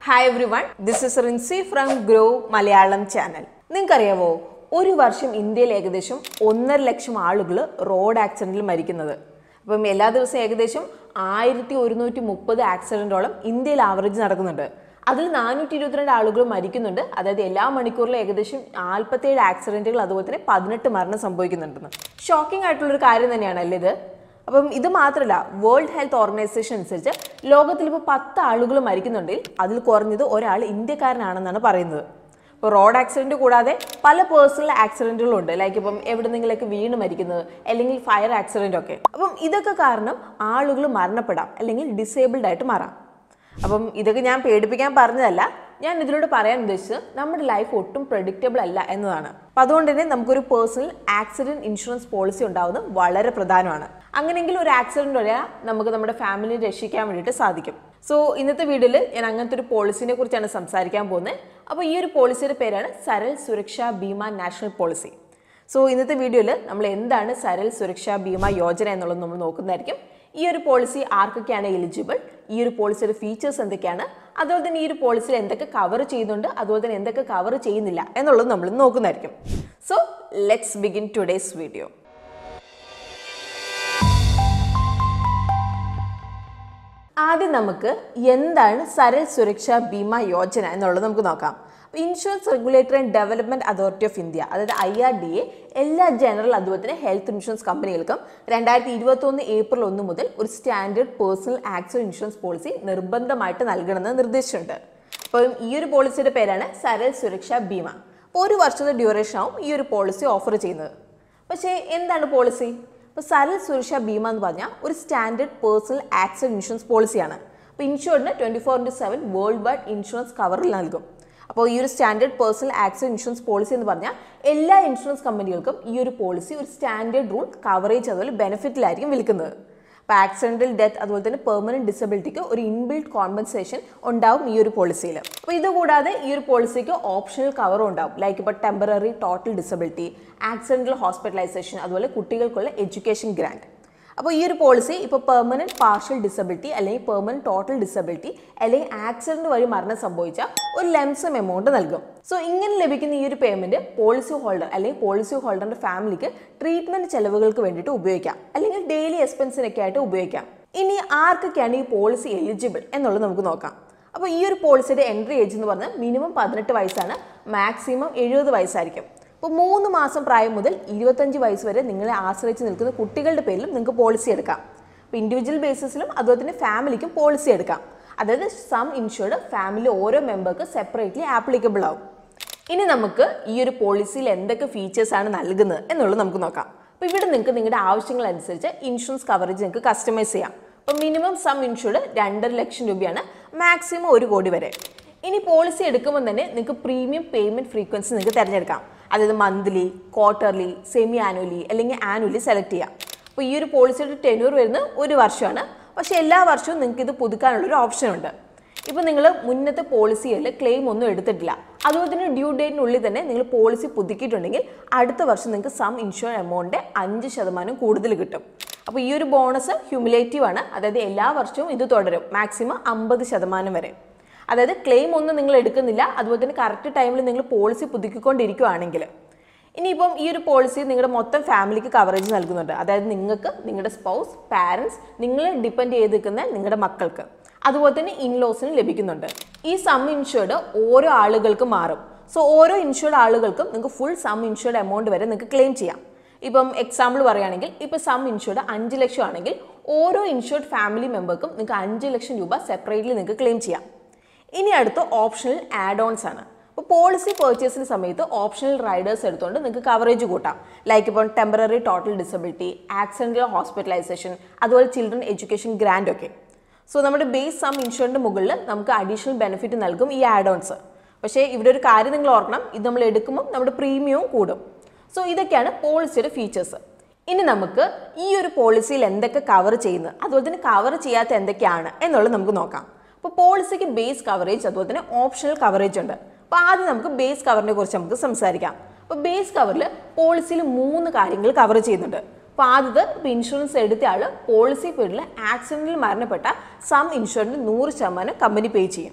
Hi everyone this is Rinsy from Grow Malayalam channel നിങ്ങൾക്കറിയാവോ ഒരു വർഷം ഇന്ത്യയിൽ ഏകദേശം ഒന്നര ലക്ഷം ആളുകൾ റോഡ് ആക്സിഡന്റിൽ മരിക്കുന്നത് അപ്പം എല്ലാ ദിവസവും ഏകദേശം ആയിരത്തി ഒരുന്നൂറ്റി മുപ്പത് ആക്സിഡന്റോളം ഇന്ത്യയിൽ ആവറേജ് നടക്കുന്നുണ്ട് അതിൽ നാനൂറ്റി ഇരുപത്തിരണ്ട് ആളുകൾ മരിക്കുന്നുണ്ട് അതായത് എല്ലാ മണിക്കൂറിലും ഏകദേശം നാൽപ്പത്തേഴ് ആക്സിഡന്റുകൾ അതുപോലെ തന്നെ പതിനെട്ട് മരണം സംഭവിക്കുന്നുണ്ടെന്ന് ഷോക്കിംഗ് ആയിട്ടുള്ളൊരു കാര്യം തന്നെയാണ് അല്ലേ ഇത് അപ്പം ഇത് മാത്രമല്ല വേൾഡ് ഹെൽത്ത് ഓർഗനൈസേഷൻ അനുസരിച്ച് ലോകത്തിൽ ഇപ്പോൾ പത്ത് ആളുകൾ മരിക്കുന്നുണ്ടെങ്കിൽ അതിൽ കുറഞ്ഞത് ഒരാൾ ഇന്ത്യക്കാരനാണെന്നാണ് പറയുന്നത് ഇപ്പോൾ റോഡ് ആക്സിഡന്റ് കൂടാതെ പല പേഴ്സണൽ ആക്സിഡന്റുകളും ഉണ്ട് ലൈക്ക് ഇപ്പം എവിടെന്നെങ്കിലൊക്കെ വീണ് മരിക്കുന്നത് അല്ലെങ്കിൽ ഫയർ ആക്സിഡന്റ് ഒക്കെ അപ്പം ഇതൊക്കെ കാരണം ആളുകൾ മരണപ്പെടാം അല്ലെങ്കിൽ ഡിസേബിൾഡ് ആയിട്ട് മാറാം അപ്പം ഇതൊക്കെ ഞാൻ പേടിപ്പിക്കാൻ പറഞ്ഞതല്ല ഞാൻ ഇതിലൂടെ പറയാൻ ഉദ്ദേശിച്ചത് നമ്മുടെ ലൈഫ് ഒട്ടും പ്രഡിക്റ്റബിൾ അല്ല എന്നതാണ് അപ്പം അതുകൊണ്ട് തന്നെ നമുക്കൊരു പേഴ്സണൽ ആക്സിഡന്റ് ഇൻഷുറൻസ് പോളിസി ഉണ്ടാവുന്നത് വളരെ പ്രധാനമാണ് അങ്ങനെയെങ്കിൽ ഒരു ആക്സിഡന്റ് വരാൻ നമുക്ക് നമ്മുടെ ഫാമിലിയെ രക്ഷിക്കാൻ വേണ്ടിയിട്ട് സാധിക്കും സോ ഇന്നത്തെ വീഡിയോയിൽ ഞാൻ അങ്ങനത്തെ ഒരു പോളിസിനെ കുറിച്ചാണ് സംസാരിക്കാൻ പോകുന്നത് അപ്പോൾ ഈ ഒരു പോളിസിയുടെ പേരാണ് സരൽ സുരക്ഷാ ബീമ നാഷണൽ പോളിസി സോ ഇന്നത്തെ വീഡിയോയിൽ നമ്മൾ എന്താണ് സരൽ സുരക്ഷാ ബീമ യോജന എന്നുള്ളത് നമ്മൾ നോക്കുന്നതായിരിക്കും ഈ ഒരു പോളിസി ആർക്കൊക്കെയാണ് എലിജിബിൾ ഈ ഒരു പോളിസിയുടെ ഫീച്ചേഴ്സ് എന്തൊക്കെയാണ് അതുപോലെ തന്നെ ഈ ഒരു പോളിസിയിൽ എന്തൊക്കെ കവർ ചെയ്യുന്നുണ്ട് അതുപോലെ തന്നെ എന്തൊക്കെ കവർ ചെയ്യുന്നില്ല എന്നുള്ളത് നമ്മൾ നോക്കുന്നതായിരിക്കും so let's begin today's video ആദ്യം നമുക്ക് എന്താണ് സരൽ സുരക്ഷാ ബീമ യോജന എന്നുള്ളത് നമുക്ക് നോക്കാം insurance regulatory and development authority of India അതായത് ഐ ആർ ഡി എ എല്ലാ ജനറൽ അതുപോലെ തന്നെ ഹെൽത്ത് ഇൻഷുറൻസ് കമ്പനികൾക്കും രണ്ടായിരത്തി ഇരുപത്തി ഒന്ന് ഏപ്രിൽ ഒന്ന് മുതൽ ഒരു standard personal accident insurance policy നിർബന്ധമായിട്ട് നൽകണമെന്ന് നിർദ്ദേശിച്ചിട്ടുണ്ട് അപ്പോൾ ഈ ഒരു പോളിസിയുടെ പേരാണ് സരൽ സുരക്ഷാ ബീമ അപ്പോൾ ഒരു വർഷത്തെ ഡ്യൂറേഷൻ ആവും ഈ ഒരു പോളിസി ഓഫർ ചെയ്യുന്നത് പക്ഷേ എന്താണ് പോളിസി അപ്പോൾ സരൽ സുരക്ഷാ ബീമ എന്ന് പറഞ്ഞാൽ ഒരു സ്റ്റാൻഡേർഡ് പേഴ്സണൽ ആക്സിഡന്റ് ഇൻഷുറൻസ് പോളിസിയാണ് അപ്പോൾ ഇൻഷുർഡിന് twenty four into seven world wide insurance കവറിൽ നൽകും അപ്പോൾ ഈ ഒരു standard personal accident insurance policy എന്ന് പറഞ്ഞാൽ എല്ലാ ഇൻഷുറൻസ് കമ്പനികൾക്കും ഈ ഒരു പോളിസി ഒരു സ്റ്റാൻഡേർഡ് റൂൾ കവറേജ് അതുപോലെ ബെനിഫിറ്റിലായിരിക്കും വിൽക്കുന്നത് അപ്പോൾ ആക്സിഡന്റൽ ഡെത്ത് അതുപോലെ തന്നെ പെർമനന്റ് ഡിസബിലിറ്റിക്ക് ഒരു ഇൻബിൽഡ് കോമ്പൻസേഷൻ ഉണ്ടാവും ഈ ഒരു പോളിസിയിൽ അപ്പോൾ ഇതുകൂടാതെ ഈ ഒരു പോളിസിക്ക് ഓപ്ഷണൽ കവറും ഉണ്ടാവും ലൈക്ക് ഇപ്പോൾ temporary total disability accidental hospitalization അതുപോലെ കുട്ടികൾക്കുള്ള എഡ്യൂക്കേഷൻ ഗ്രാൻഡ് അപ്പോൾ ഈ ഒരു പോളിസി ഇപ്പോൾ പെർമനന്റ് പാർഷ്യൽ ഡിസബിലിറ്റി അല്ലെങ്കിൽ പെർമനന്റ് ടോട്ടൽ ഡിസബിലിറ്റി അല്ലെങ്കിൽ ആക്സിഡന്റ് വഴി മരണം സംഭവിച്ച ഒരു ലെംസം എമൗണ്ട് നൽകും സോ ഇങ്ങനെ ലഭിക്കുന്ന ഈ ഒരു പേയ്മെന്റ് പോളിസി ഹോൾഡർ അല്ലെങ്കിൽ പോളിസി ഹോൾഡറിന്റെ ഫാമിലിക്ക് ട്രീറ്റ്മെന്റ് ചെലവുകൾക്ക് വേണ്ടിയിട്ട് ഉപയോഗിക്കാം അല്ലെങ്കിൽ ഡെയിലി എക്സ്പെൻസിനൊക്കെ ആയിട്ട് ഉപയോഗിക്കാം ഇനി ആർക്കൊക്കെയാണ് ഈ പോളിസി എലിജിബിൾ എന്നുള്ളത് നമുക്ക് നോക്കാം അപ്പോൾ ഈ ഒരു പോളിസിയുടെ എൻട്രി ഏജ് എന്ന് പറഞ്ഞാൽ മിനിമം പതിനെട്ട് വയസ്സാണ് മാക്സിമം എഴുപത് വയസ്സായിരിക്കും ഇപ്പോൾ മൂന്ന് മാസം പ്രായം മുതൽ ഇരുപത്തഞ്ച് വയസ്സ് വരെ നിങ്ങളെ ആശ്രയിച്ച് നിൽക്കുന്ന കുട്ടികളുടെ പേരിലും നിങ്ങൾക്ക് പോളിസി എടുക്കാം ഇപ്പോൾ ഇൻഡിവിജ്വൽ ബേസിസിലും അതുപോലെ തന്നെ ഫാമിലിക്കും പോളിസി എടുക്കാം അതായത് സം ഇൻഷുർഡ് ഫാമിലി ഓരോ മെമ്പർക്ക് സെപ്പറേറ്റ്ലി ആപ്ലിക്കബിൾ ആവും ഇനി നമുക്ക് ഈ ഒരു പോളിസിയിൽ എന്തൊക്കെ ഫീച്ചേഴ്സ് ആണ് നൽകുന്നത് എന്നുള്ളത് നമുക്ക് നോക്കാം അപ്പോൾ ഇവിടെ നിങ്ങൾക്ക് നിങ്ങളുടെ ആവശ്യങ്ങൾ അനുസരിച്ച് ഇൻഷുറൻസ് കവറേജ് നിങ്ങൾക്ക് കസ്റ്റമൈസ് ചെയ്യാം അപ്പോൾ മിനിമം സം ഇൻഷുർഡ് രണ്ടര ലക്ഷം രൂപയാണ് മാക്സിമം ഒരു കോടി വരെ ഇനി പോളിസി എടുക്കുമ്പോൾ തന്നെ നിങ്ങൾക്ക് പ്രീമിയം പേയ്മെൻറ്റ് ഫ്രീക്വൻസി നിങ്ങൾക്ക് തിരഞ്ഞെടുക്കാം അതായത് മന്ത്ലി ക്വാർട്ടർലി സെമി ആനുവലി അല്ലെങ്കിൽ ആനുവലി സെലക്ട് ചെയ്യാം അപ്പോൾ ഈ ഒരു പോളിസിയുടെ ടെന്യൂർ വരുന്നത് ഒരു വർഷമാണ് പക്ഷേ എല്ലാ വർഷവും നിങ്ങൾക്ക് ഇത് പുതുക്കാനുള്ളൊരു ഓപ്ഷൻ ഉണ്ട് ഇപ്പോൾ നിങ്ങൾ മുന്നത്തെ പോളിസിയിൽ ക്ലെയിം ഒന്നും എടുത്തിട്ടില്ല അതുപോലെ തന്നെ ഡ്യൂ ഡേറ്റിനുള്ളിൽ തന്നെ നിങ്ങൾ പോളിസി പുതുക്കിയിട്ടുണ്ടെങ്കിൽ അടുത്ത വർഷം നിങ്ങൾക്ക് സം ഇൻഷുർ എമൗണ്ട് അഞ്ച് ശതമാനം കൂടുതൽ കിട്ടും അപ്പോൾ ഈ ഒരു ബോണസ് ഹ്യൂമിലേറ്റീവ് ആണ് അതായത് എല്ലാ വർഷവും ഇത് തുടരും മാക്സിമം അമ്പത് ശതമാനം വരെ അതായത് ക്ലെയിം ഒന്നും നിങ്ങൾ എടുക്കുന്നില്ല അതുപോലെ തന്നെ കറക്റ്റ് ടൈമിൽ നിങ്ങൾ പോളിസി പുതുക്കിക്കൊണ്ടിരിക്കുകയാണെങ്കിൽ ഇനിയിപ്പം ഈ ഒരു പോളിസി നിങ്ങളുടെ മൊത്തം ഫാമിലിക്ക് കവറേജ് നൽകുന്നുണ്ട് അതായത് നിങ്ങൾക്ക് നിങ്ങളുടെ സ്പൗസ് പാരൻസ് നിങ്ങളെ ഡിപ്പെൻഡ് ചെയ്ത് നിൽക്കുന്ന നിങ്ങളുടെ മക്കൾക്ക് അതുപോലെ തന്നെ ഇൻലോസിന് ലഭിക്കുന്നുണ്ട് ഈ സം ഇൻഷുർഡ് ഓരോ ആളുകൾക്കും മാറും സോ ഓരോ ഇൻഷുർഡ് ആളുകൾക്കും നിങ്ങൾക്ക് ഫുൾ സം ഇൻഷുർഡ് എമൗണ്ട് വരെ നിങ്ങൾക്ക് ക്ലെയിം ചെയ്യാം ഇപ്പം എക്സാമ്പിൾ പറയുകയാണെങ്കിൽ ഇപ്പോൾ സം ഇൻഷുർഡ് അഞ്ച് ലക്ഷം ആണെങ്കിൽ ഓരോ ഇൻഷുർഡ് ഫാമിലി മെമ്പർക്കും നിങ്ങൾക്ക് അഞ്ച് ലക്ഷം രൂപ സെപ്പറേറ്റ്ലി നിങ്ങൾക്ക് ക്ലെയിം ചെയ്യാം ഇനി അടുത്ത ഓപ്ഷണൽ ആഡ് ഓൺസ് ആണ് അപ്പോൾ പോളിസി പർച്ചേസിന് സമയത്ത് ഓപ്ഷണൽ റൈഡേഴ്സ് എടുത്തുകൊണ്ട് നിങ്ങൾക്ക് കവറേജ് കൂട്ടാം ലൈക്ക് ഇപ്പോൾ temporary total disability accidental hospitalization അതുപോലെ ചിൽഡ്രൻ എഡ്യൂക്കേഷൻ ഗ്രാൻഡ് ഒക്കെ സോ നമ്മുടെ ബേസ് സം ഇൻഷുറിൻ്റെ മുകളിൽ നമുക്ക് അഡീഷണൽ ബെനിഫിറ്റ് നൽകും ഈ ആഡ് ഓൺസ് പക്ഷേ ഇവിടെ ഒരു കാര്യം നിങ്ങൾ ഓർക്കണം ഇത് നമ്മൾ എടുക്കുമ്പോൾ നമ്മുടെ പ്രീമിയവും കൂടും സോ ഇതൊക്കെയാണ് പോളിസിയുടെ ഫീച്ചേഴ്സ് ഇനി നമുക്ക് ഈ ഒരു പോളിസിയിൽ എന്തൊക്കെ കവർ ചെയ്യുന്നത് അതുപോലെ തന്നെ കവർ ചെയ്യാത്ത എന്തൊക്കെയാണ് എന്നുള്ളത് നമുക്ക് നോക്കാം അപ്പോൾ പോളിസിക്ക് ബേസ് കവറേജ് അതുപോലെ തന്നെ ഓപ്ഷണൽ കവറേജ് ഉണ്ട് അപ്പോൾ ആദ്യം നമുക്ക് ബേസ് കവറിനെ കുറിച്ച് നമുക്ക് സംസാരിക്കാം അപ്പോൾ ബേസ് കവറിൽ പോളിസിയിൽ മൂന്ന് കാര്യങ്ങൾ കവർ ചെയ്യുന്നുണ്ട് അപ്പോൾ ആദ്യത്തെ ഇപ്പോൾ ഇൻഷുറൻസ് എടുത്ത ആൾ പോളിസി പീരീഡിൽ ആക്സിഡൻറ്റിൽ മരണപ്പെട്ട സം ഇൻഷുറൻസിന് നൂറ് ശതമാനം കമ്പനി പേ ചെയ്യും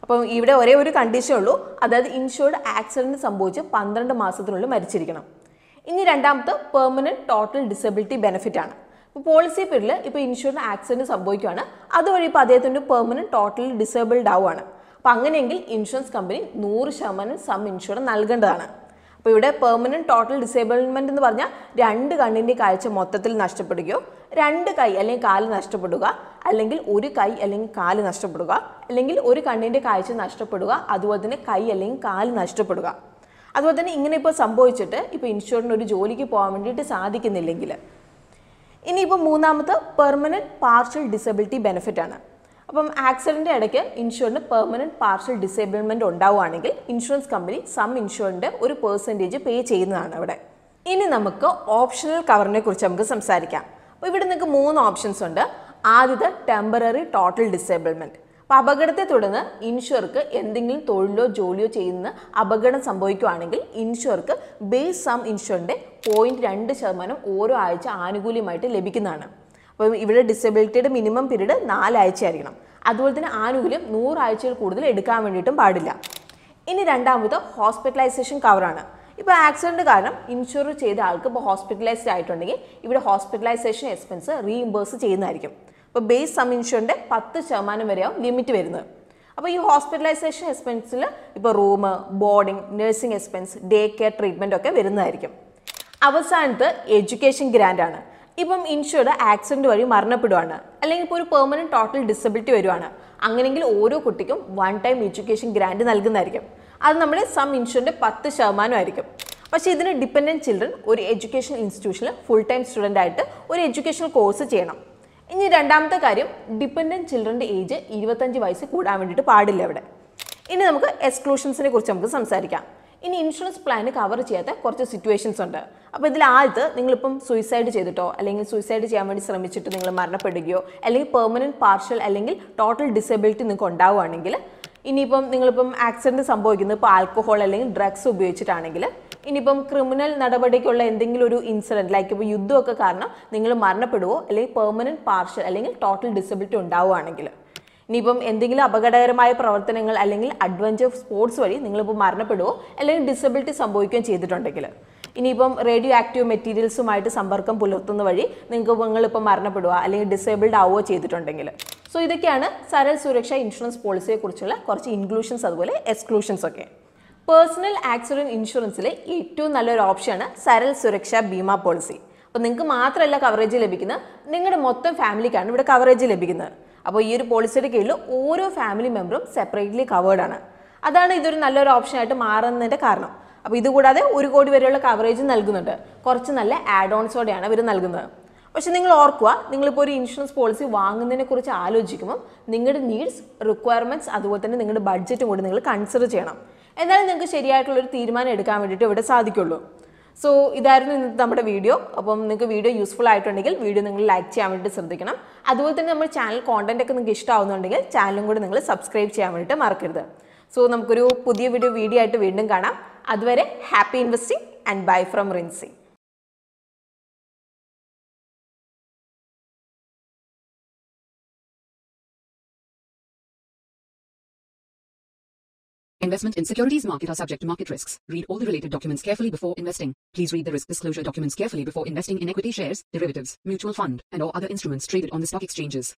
അപ്പം ഇവിടെ ഒരേ ഒരു കണ്ടീഷനേ ഉള്ളൂ അതായത് ഇൻഷുർഡ് ആക്സിഡന്റ് സംഭവിച്ച് പന്ത്രണ്ട് മാസത്തിനുള്ളിൽ മരിച്ചിരിക്കണം ഇനി രണ്ടാമത്തെ പെർമനന്റ് ടോട്ടൽ ഡിസബിലിറ്റി ബെനിഫിറ്റ് ആണ് ഇപ്പോൾ പോളിസി പീരീഡിൽ ഇപ്പോൾ ഇൻഷുറൻസ് ആക്സിഡന്റ് സംഭവിക്കുകയാണ് അതുവഴി ഇപ്പോൾ അദ്ദേഹത്തിൻ്റെ പെർമനന്റ് ടോട്ടലി ഡിസേബിൾഡ് ആവുകയാണ് അപ്പോൾ അങ്ങനെയെങ്കിൽ ഇൻഷുറൻസ് കമ്പനി നൂറ് ശതമാനം സം ഇൻഷുറൻസ് നൽകേണ്ടതാണ് അപ്പോൾ ഇവിടെ പെർമനന്റ് ടോട്ടൽ ഡിസേബിൾമെന്റ് എന്ന് പറഞ്ഞാൽ രണ്ട് കണ്ണിൻ്റെ കാഴ്ച മൊത്തത്തിൽ നഷ്ടപ്പെടുകയോ രണ്ട് കൈ അല്ലെങ്കിൽ കാല് നഷ്ടപ്പെടുക അല്ലെങ്കിൽ ഒരു കൈ അല്ലെങ്കിൽ കാല് നഷ്ടപ്പെടുക അല്ലെങ്കിൽ ഒരു കണ്ണിൻ്റെ കാഴ്ച നഷ്ടപ്പെടുക അതുപോലെ തന്നെ കൈ അല്ലെങ്കിൽ കാല് നഷ്ടപ്പെടുക അതുപോലെ തന്നെ ഇങ്ങനെ ഇപ്പോൾ സംഭവിച്ചിട്ട് ഇപ്പോൾ ഇൻഷുറൻസ് ഒരു ജോലിക്ക് പോകാൻ വേണ്ടിയിട്ട് സാധിക്കുന്നില്ലെങ്കിൽ ഇനിയിപ്പോൾ മൂന്നാമത്തെ പെർമനന്റ് പാർഷ്യൽ ഡിസബിലിറ്റി ബെനിഫിറ്റ് ആണ് അപ്പം ആക്സിഡന്റ് ഇടയ്ക്ക് ഇൻഷുറിന് പെർമനന്റ് പാർഷ്യൽ ഡിസേബിൾമെന്റ് ഉണ്ടാവുകയാണെങ്കിൽ ഇൻഷുറൻസ് കമ്പനി സം ഇൻഷുറിന്റെ ഒരു പെർസെൻറ്റേജ് പേ ചെയ്യുന്നതാണ് അവിടെ ഇനി നമുക്ക് ഓപ്ഷണൽ കവറിനെ കുറിച്ച് നമുക്ക് സംസാരിക്കാം അപ്പോൾ ഇവിടെ നിങ്ങൾക്ക് മൂന്ന് ഓപ്ഷൻസ് ഉണ്ട് ആദ്യത്തെ ടെമ്പററി ടോട്ടൽ ഡിസേബിൾമെന്റ് അപ്പോൾ അപകടത്തെ തുടർന്ന് ഇൻഷുർക്ക് എന്തെങ്കിലും തൊഴിലോ ജോലിയോ ചെയ്യുന്ന അപകടം സംഭവിക്കുകയാണെങ്കിൽ ഇൻഷുർക്ക് ബേസ് സം ഇൻഷുറിൻ്റെ പോയിന്റ് രണ്ട് ശതമാനം ഓരോ ആഴ്ച ആനുകൂല്യമായിട്ട് ലഭിക്കുന്നതാണ് അപ്പോൾ ഇവിടെ ഡിസബിലിറ്റിയുടെ മിനിമം പീരീഡ് നാലാഴ്ച ആയിരിക്കണം അതുപോലെ തന്നെ ആനുകൂല്യം നൂറാഴ്ചയിൽ കൂടുതൽ എടുക്കാൻ വേണ്ടിയിട്ടും പാടില്ല ഇനി രണ്ടാമത് ഹോസ്പിറ്റലൈസേഷൻ കവറാണ് ഇപ്പോൾ ആക്സിഡന്റ് കാരണം ഇൻഷുർ ചെയ്ത ആൾക്ക് ഇപ്പോൾ ഹോസ്പിറ്റലൈസ്ഡ് ആയിട്ടുണ്ടെങ്കിൽ ഇവിടെ ഹോസ്പിറ്റലൈസേഷൻ എക്സ്പെൻസ് റീഇംബേഴ്സ് ചെയ്യുന്നതായിരിക്കും അപ്പോൾ ബേസ് സം ഇൻഷുറിൻ്റെ പത്ത് ശതമാനം വരെയാവും ലിമിറ്റ് വരുന്നത് അപ്പോൾ ഈ ഹോസ്പിറ്റലൈസേഷൻ എക്സ്പെൻസിൽ ഇപ്പോൾ room boarding nursing expense day care treatment ഒക്കെ വരുന്നതായിരിക്കും അവസാനത്ത് എഡ്യൂക്കേഷൻ ഗ്രാൻഡ് ആണ് ഇപ്പം ഇൻഷുർഡ് ആക്സിഡന്റ് വഴി മരണപ്പെടുവാണ് അല്ലെങ്കിൽ ഇപ്പോൾ ഒരു പെർമനന്റ് ടോട്ടൽ ഡിസബിലിറ്റി വരുവാണ് അങ്ങനെയെങ്കിൽ ഓരോ കുട്ടിക്കും വൺ ടൈം എഡ്യൂക്കേഷൻ ഗ്രാൻഡ് നൽകുന്നതായിരിക്കും അത് നമ്മുടെ സം ഇൻഷുറിന്റെ പത്ത് ശതമാനമായിരിക്കും പക്ഷേ ഇതിന് ഡിപ്പെൻഡൻറ്റ് ചിൽഡ്രൻ ഒരു എഡ്യൂക്കേഷൻ ഇൻസ്റ്റിറ്റ്യൂഷനിൽ ഫുൾ ടൈം സ്റ്റുഡൻ്റ് ആയിട്ട് ഒരു എഡ്യൂക്കേഷണൽ കോഴ്സ് ചെയ്യണം ഇനി രണ്ടാമത്തെ കാര്യം ഡിപ്പെൻഡൻറ്റ് ചിൽഡ്രൻ്റെ ഏജ് ഇരുപത്തഞ്ച് വയസ്സ് കൂടാൻ വേണ്ടിയിട്ട് പാടില്ല ഇവിടെ ഇനി നമുക്ക് എക്സ്ക്ലൂഷൻസിനെ കുറിച്ച് നമുക്ക് സംസാരിക്കാം ഇനി ഇൻഷുറൻസ് പ്ലാന് കവർ ചെയ്യാത്ത കുറച്ച് സിറ്റുവേഷൻസ് ഉണ്ട് അപ്പോൾ ഇതിൽ ആദ്യത്ത് നിങ്ങളിപ്പം സൂയിസൈഡ് ചെയ്തിട്ടോ അല്ലെങ്കിൽ സൂയിസൈഡ് ചെയ്യാൻ വേണ്ടി ശ്രമിച്ചിട്ട് നിങ്ങൾ മരണപ്പെടുകയോ അല്ലെങ്കിൽ പെർമനൻറ്റ് പാർഷ്യൽ അല്ലെങ്കിൽ ടോട്ടൽ ഡിസബിലിറ്റി നിങ്ങൾക്ക് ഉണ്ടാവുകയാണെങ്കിൽ ഇനിയിപ്പം നിങ്ങളിപ്പം ആക്സിഡൻറ്റ് സംഭവിക്കുന്നത് ഇപ്പോൾ ആൽക്കഹോൾ അല്ലെങ്കിൽ ഡ്രഗ്സ് ഉപയോഗിച്ചിട്ടാണെങ്കിൽ ഇനിയിപ്പം ക്രിമിനൽ നടപടിക്കുള്ള എന്തെങ്കിലും ഒരു ഇൻസിഡൻറ്റ് ലൈക്ക് ഇപ്പോൾ യുദ്ധമൊക്കെ കാരണം നിങ്ങൾ മരണപ്പെടുവോ അല്ലെങ്കിൽ പെർമനൻറ്റ് പാർഷ്യൽ അല്ലെങ്കിൽ ടോട്ടൽ ഡിസബിലിറ്റി ഉണ്ടാവുകയാണെങ്കിൽ ഇനിയിപ്പം എന്തെങ്കിലും അപകടകരമായ പ്രവർത്തനങ്ങൾ അല്ലെങ്കിൽ അഡ്വഞ്ചർ സ്പോർട്സ് വഴി നിങ്ങളിപ്പോൾ മരണപ്പെടുവോ അല്ലെങ്കിൽ ഡിസബിലിറ്റി സംഭവിക്കുകയും ചെയ്തിട്ടുണ്ടെങ്കിൽ ഇനിയിപ്പം റേഡിയോ ആക്റ്റീവ് മെറ്റീരിയൽസുമായിട്ട് സമ്പർക്കം പുലർത്തുന്ന വഴി നിങ്ങൾക്ക് നിങ്ങളിപ്പോൾ മരണപ്പെടുക അല്ലെങ്കിൽ ഡിസേബിൾഡ് ആവുകയോ ചെയ്തിട്ടുണ്ടെങ്കിൽ സോ ഇതൊക്കെയാണ് സരൽ സുരക്ഷ ഇൻഷുറൻസ് പോളിസിയെ കുറിച്ചുള്ള കുറച്ച് ഇൻക്ലൂഷൻസ് അതുപോലെ എക്സ്ക്ലൂഷൻസ് ഒക്കെ പേഴ്സണൽ ആക്സിഡന്റ് ഇൻഷുറൻസിലെ ഏറ്റവും നല്ലൊരു ഓപ്ഷനാണ് സരൽ സുരക്ഷ ബീമ പോളിസി അപ്പോൾ നിങ്ങൾക്ക് മാത്രമല്ല കവറേജ് ലഭിക്കുന്നത് നിങ്ങളുടെ മൊത്തം ഫാമിലിക്കാണ് ഇവിടെ കവറേജ് ലഭിക്കുന്നത് അപ്പോൾ ഈ ഒരു പോളിസിയുടെ കീഴിൽ ഓരോ ഫാമിലി മെമ്പറും സെപ്പറേറ്റ്ലി കവേർഡ് ആണ് അതാണ് ഇതൊരു നല്ലൊരു ഓപ്ഷനായിട്ട് മാറുന്നതിൻ്റെ കാരണം അപ്പോൾ ഇതുകൂടാതെ ഒരു കോടി വരെയുള്ള കവറേജ് നൽകുന്നുണ്ട് കുറച്ച് നല്ല ആഡ് ഓൺസോടെയാണ് ഇവർ നൽകുന്നത് പക്ഷെ നിങ്ങൾ ഓർക്കുക നിങ്ങളിപ്പോൾ ഒരു ഇൻഷുറൻസ് പോളിസി വാങ്ങുന്നതിനെ കുറിച്ച് ആലോചിക്കുമ്പോൾ നിങ്ങളുടെ നീഡ്സ് റിക്വയർമെൻറ്റ്സ് അതുപോലെ തന്നെ നിങ്ങളുടെ ബഡ്ജറ്റും കൂടി നിങ്ങൾ കൺസിഡർ ചെയ്യണം എന്നാലും നിങ്ങൾക്ക് ശരിയായിട്ടുള്ളൊരു തീരുമാനം എടുക്കാൻ വേണ്ടിയിട്ട് ഇവിടെ സാധിക്കുള്ളൂ സോ ഇതായിരുന്നു ഇന്നത്തെ നമ്മുടെ വീഡിയോ അപ്പം നിങ്ങൾക്ക് വീഡിയോ യൂസ്ഫുൾ ആയിട്ടുണ്ടെങ്കിൽ വീഡിയോ നിങ്ങൾ ലൈക്ക് ചെയ്യാൻ വേണ്ടിയിട്ട് ശ്രദ്ധിക്കണം അതുപോലെ തന്നെ നമ്മുടെ ചാനൽ കോണ്ടന്റ് ഒക്കെ നിങ്ങൾക്ക് ഇഷ്ടമാവുന്നുണ്ടെങ്കിൽ ചാനലും കൂടി നിങ്ങൾ സബ്സ്ക്രൈബ് ചെയ്യാൻ വേണ്ടിയിട്ട് മറക്കരുത് സോ നമുക്കൊരു പുതിയ വീഡിയോ വീഡിയോ ആയിട്ട് വീണ്ടും കാണാം അതുവരെ happy investing and bye from Rinsy Investment in securities market are subject to market risks. Read all the related documents carefully before investing. Please read the risk disclosure documents carefully before investing in equity shares, derivatives, mutual fund, and or other instruments traded on the stock exchanges.